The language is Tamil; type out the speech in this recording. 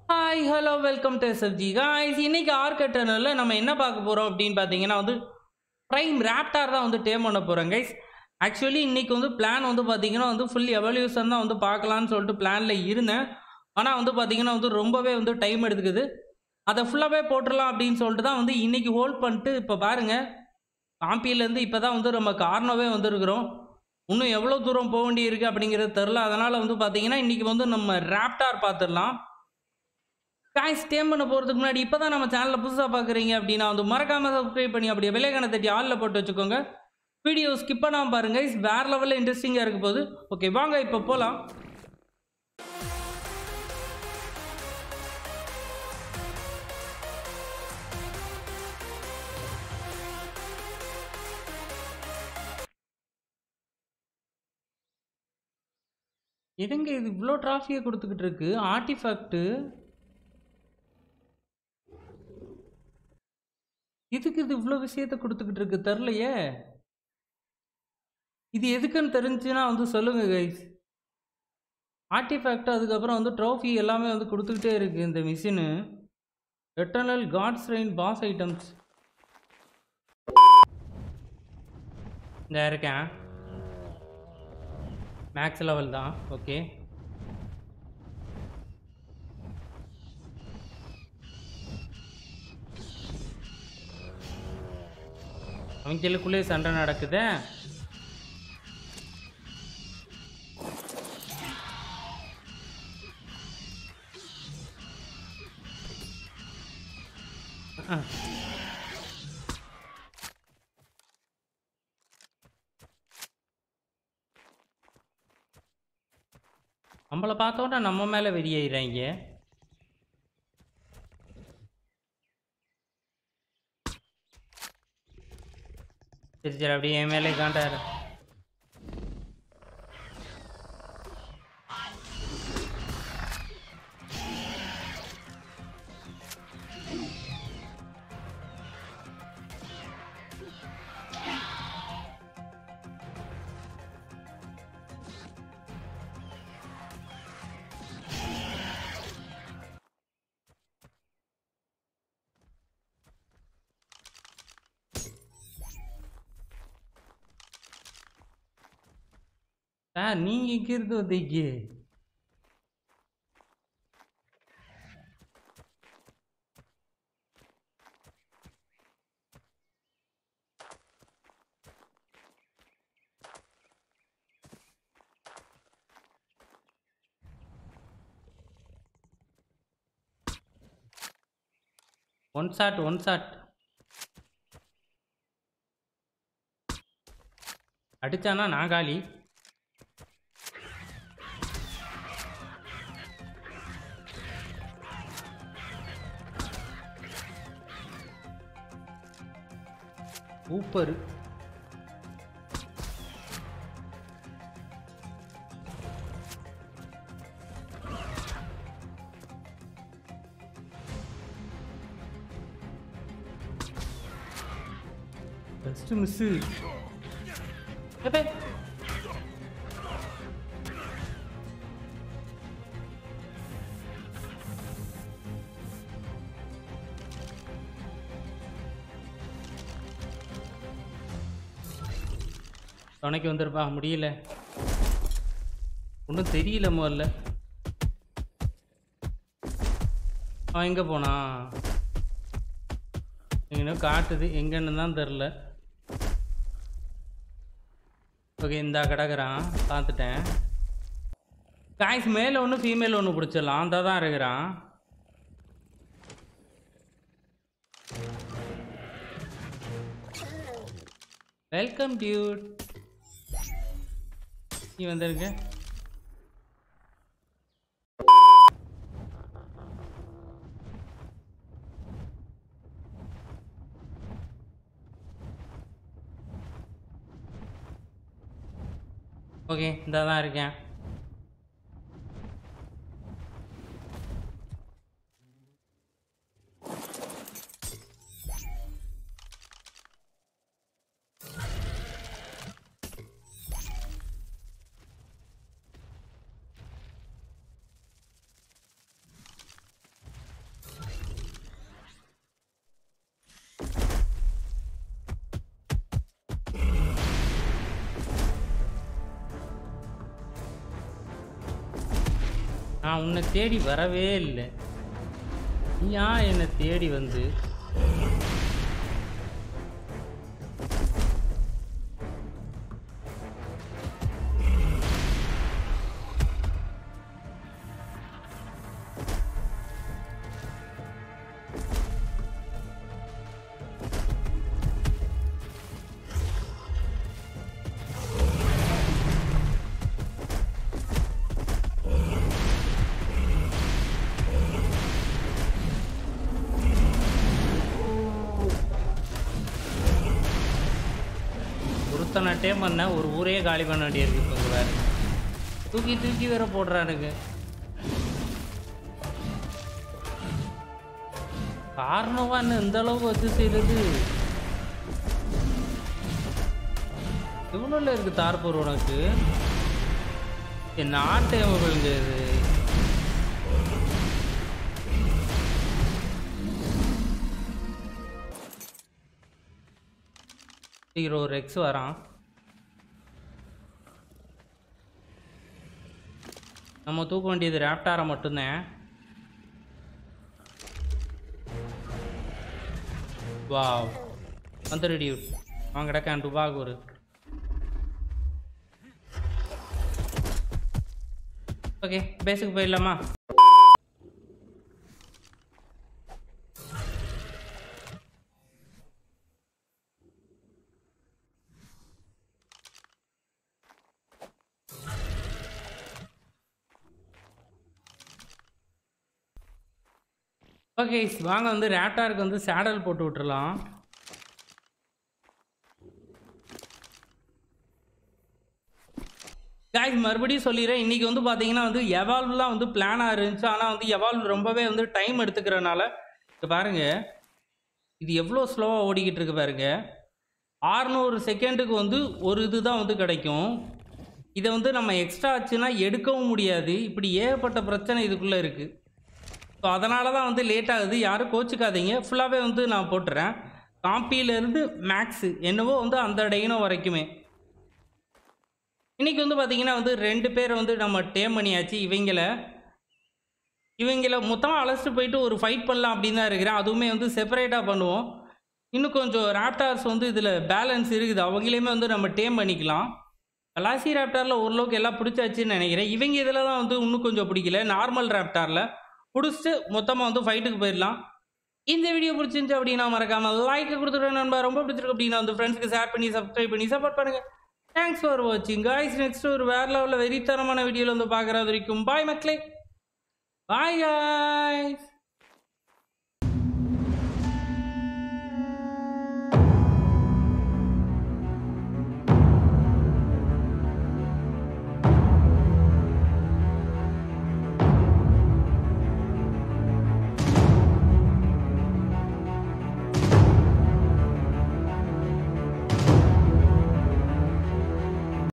Hi hello welcome to SFG guys இன்னைக்கு ஆர்கட்டனில் நம்ம என்ன பார்க்க போகிறோம் அப்படின்னு பார்த்தீங்கன்னா வந்து ப்ரைம் ரேப்டார் தான் வந்து டேம் பண்ண போகிறோம் கைஸ் ஆக்சுவலி இன்னைக்கு வந்து பிளான் வந்து பார்த்தீங்கன்னா வந்து ஃபுல் எவல்யூஷன் தான் வந்து பார்க்கலான்னு சொல்லிட்டு பிளானில் இருந்தேன் ஆனால் வந்து பார்த்தீங்கன்னா வந்து ரொம்பவே வந்து டைம் எடுத்துக்குது அதை ஃபுல்லாகவே போட்டுடலாம் அப்படின்னு சொல்லிட்டு தான் வந்து இன்னைக்கு ஹோல்ட் பண்ணிட்டு இப்போ பாருங்கள் காம்பியிலேருந்து இப்போ தான் வந்து நம்ம கார்னோவே வந்திருக்கிறோம் இன்னும் எவ்வளோ தூரம் போக வேண்டியிருக்கு அப்படிங்கிறது தெரில அதனால் வந்து பார்த்தீங்கன்னா இன்றைக்கி வந்து நம்ம ரேப்டார் பார்த்துடலாம் காய்ஸ் ஸ்டேம் பண்ண போகிறதுக்கு முன்னாடி இப்போ தான் நம்ம சேனலில் புதுசாக பார்க்குறீங்க அப்படின்னா வந்து மறக்காமல் சப்ஸ்கிரைப் பண்ணி அப்படியே விலைக்கான தட்டி ஆளில் போட்டு வச்சுக்கோங்க வீடியோ ஸ்கிப் பண்ணாமல் பாருங்க இஸ் வேறு லெவலில் இன்ட்ரெஸ்டிங்காக இருக்க போகுது ஓகே வாங்க இப்போ போகலாம் எதுங்க இது இவ்வளோ டிராஃபியை கொடுத்துக்கிட்டு இருக்கு ஆர்டிஃபேக்ட்டு இதுக்கு இது இவ்வளோ விஷயத்த கொடுத்துக்கிட்டு இருக்கு தெரிலையே இது எதுக்குன்னு தெரிஞ்சுன்னா வந்து சொல்லுங்க கைஸ் ஆர்டிஃபேக்ட் அதுக்கப்புறம் வந்து ட்ராஃபி எல்லாமே வந்து கொடுத்துக்கிட்டே இருக்கு இந்த machine eternal gods rain pass items இந்த இருக்கேன் மேக்ஸ் லெவல் தான் ஓகே அவங்களுக்குள்ளே சண்டை நடக்குதே அஹ். நம்மளை பார்த்தோன்னா நம்ம மேலே வெறியாயிறாங்க சரி சரி அப்படியே என் மேலே காண்டாரு சார் நீங்கள் இங்கே இருந்து வந்தீங்க ஒன் ஷாட் ஒன் ஷாட் அடிச்சானா நான் காலி சூப்பர் ஃபஸ்ட்டு மிஸ்ஸு எப்பே துணைக்கு வந்திருப்பா முடியல ஒன்றும் தெரியல முதல்ல அவன் எங்கே போனா எங்கேனோ காட்டுது எங்கன்னு தான் தெரில ஓகே இந்தா கிடக்குறான் பார்த்துட்டேன் காய்ஸ் மேலே ஒன்று ஃபீமேல் ஒன்று பிடிச்சிடலாம் அந்த தான் இருக்கிறான் வெல்கம் டியூட் நீ வந்திருக்க ஓகே இந்த தான் இருக்கேன் நான் உன்னை தேடி வரவே இல்லை நீ ஏன் என்னை தேடி வந்து ஒருத்தனை டேம் பண்ண ஒரு ஊரே காலி பண்ண வேண்டியிருக்கு இப்போ இங்க வேற தூக்கி தூக்கி வேற போடுறானுங்க காரணமா என்ன இந்த அளவுக்கு வச்சு செய்யறது எவ்வளோல இருக்கு தார்பூர் உனக்கு என் நாட்டு இது சீக்கிரம் ஒரு எக்ஸ் வரான் நம்ம தூக்க வேண்டியது ரேப்டாரை மட்டும்தான் வாவ் வந்துரு டியூட் வாங்கடா கேன் டுபாக் ஒரு ஓகே பேஸுக்கு போயிடலாமா ஓகே வாங்க வந்து ரேப்டாருக்கு வந்து சேடல் போட்டு விட்டுறலாம் guys மறுபடியும் சொல்லிடுறேன் இன்றைக்கி வந்து பார்த்தீங்கன்னா வந்து எவால்வ்லாம் வந்து பிளானாக இருந்துச்சு ஆனால் வந்து எவால்வ் ரொம்பவே வந்து டைம் எடுத்துக்கிறனால இப்போ பாருங்க இது எவ்வளோ ஸ்லோவாக ஓடிக்கிட்டு இருக்கு பாருங்க ஆறுநூறு செகண்டுக்கு வந்து ஒரு இது தான் வந்து கிடைக்கும் இதை வந்து நம்ம எக்ஸ்ட்ரா ஆச்சுன்னா எடுக்கவும் முடியாது இப்படி ஏகப்பட்ட பிரச்சனை இதுக்குள்ளே இருக்குது ஸோ அதனால தான் வந்து லேட் ஆகுது யாரும் கோச்சிக்காதீங்க ஃபுல்லாகவே வந்து நான் போட்டுறேன் காம்பியிலேருந்து மேக்ஸு என்னவோ வந்து அந்த டைனோ வரைக்குமே இன்றைக்கி வந்து பார்த்திங்கன்னா வந்து ரெண்டு பேரை வந்து நம்ம டேம் பண்ணியாச்சு இவங்கள இவங்கள மொத்தமாக அழைச்சிட்டு போயிட்டு ஒரு ஃபைட் பண்ணலாம் அப்படின்னு தான் இருக்கிறேன் அதுவுமே வந்து செப்பரேட்டாக பண்ணுவோம் இன்னும் கொஞ்சம் ராப்டார்ஸ் வந்து இதில் பேலன்ஸ் இருக்குது அவங்களையுமே வந்து நம்ம டேம் பண்ணிக்கலாம் கலாசி ராப்டாரில் ஓரளவுக்கு எல்லாம் பிடிச்சாச்சுன்னு நினைக்கிறேன் இவங்க இதில் தான் வந்து இன்னும் கொஞ்சம் பிடிக்கல நார்மல் ராப்டாரில் பிடிச்சிட்டு மொத்தமாக வந்து ஃபைட்டுக்கு போயிடலாம் இந்த வீடியோ பிடிச்சிருந்துச்சு அப்படின்னா மறக்காம லைக் கொடுத்துருவேன் நண்பா ரொம்ப பிடிச்சிருக்கு அப்படின்னா வந்து ஃப்ரெண்ட்ஸ்க்கு ஷேர் பண்ணி சப்ஸ்கிரைப் பண்ணி சப்போர்ட் பண்ணுங்க தேங்க்ஸ் ஃபார் வாட்சிங் காய்ஸ் நெக்ஸ்ட் ஒரு வேற லெவலில் வெறித்தனமான வீடியோவில் வந்து பார்க்குறது வரைக்கும் பாய் மக்களே பாய் காய்ஸ்